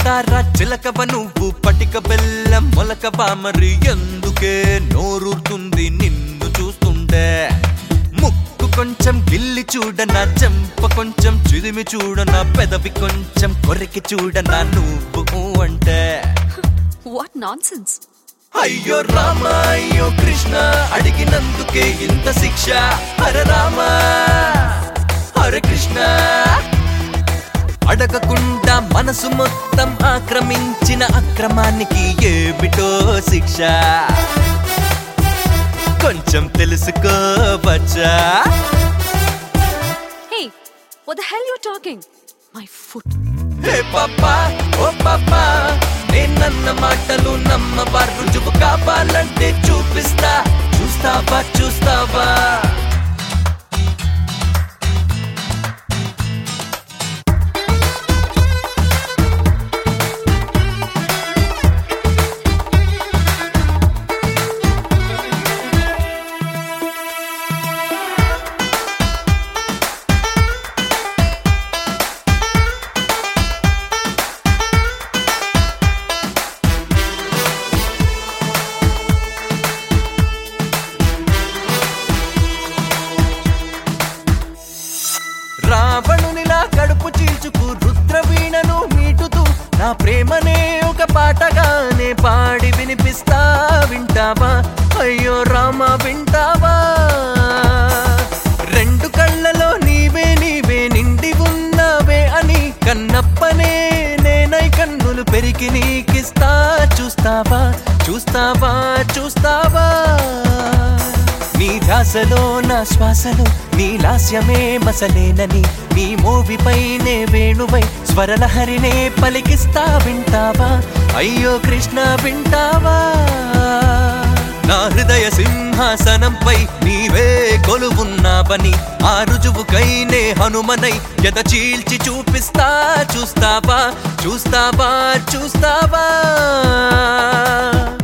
పంచదార చిలకవ నువ్వు పటిక బెల్లం మొలకవా మరి ఎందుకే నోరూరుతుంది నిన్ను చూస్తుండే ముక్కు కొంచెం గిల్లి చూడనా చెంప కొంచెం చిదిమి చూడనా పెదవి కొంచెం కొరికి చూడనా నువ్వు అంటే వాట్ నాన్ సెన్స్ అయ్యో రామ అయ్యో కృష్ణ అడిగినందుకే ఇంత శిక్ష హర రామ హర కృష్ణ అడగకుండా మనసు మొత్తం ఆక్రమించిన అక్రమానికి ఏమిటో శిక్ష కొంచెం తెలుసుకోవచ్చా hey what the hell you talking my foot hey పాపా ఓ పాపా నేనన్న మాటలు నమ్మవా రుజువు కావాలంటే చూపిస్తా చూస్తావా చూస్తావా రావణునిలా కడుపు చీల్చుకు రుద్రవీణను మీటుతూ నా ప్రేమనే ఒక పాటగానే పాడి వినిపిస్తా వింటావా అయ్యో రామ వింటావా రెండు కళ్ళలో నీవే నీవే నిండి ఉన్నావే అని కన్నప్పనే నేనై కన్నులు పెరిగి నీకిస్తా చూస్తావా చూస్తావా చూస్తావా నీ ధ్యాసలో నా శ్వాసలో నీ లాస్యమే మసలేనని నీ మోవిపైనే వేణువై స్వరలహరినే పలికిస్తా వింటావా అయ్యో కృష్ణ వింటావా నా హృదయ సింహాసనంపై నీవే కొలువున్నావని ఆ రుజువుకైనే హనుమనై ఎద చీల్చి చూపిస్తా చూస్తావా చూస్తావా చూస్తావా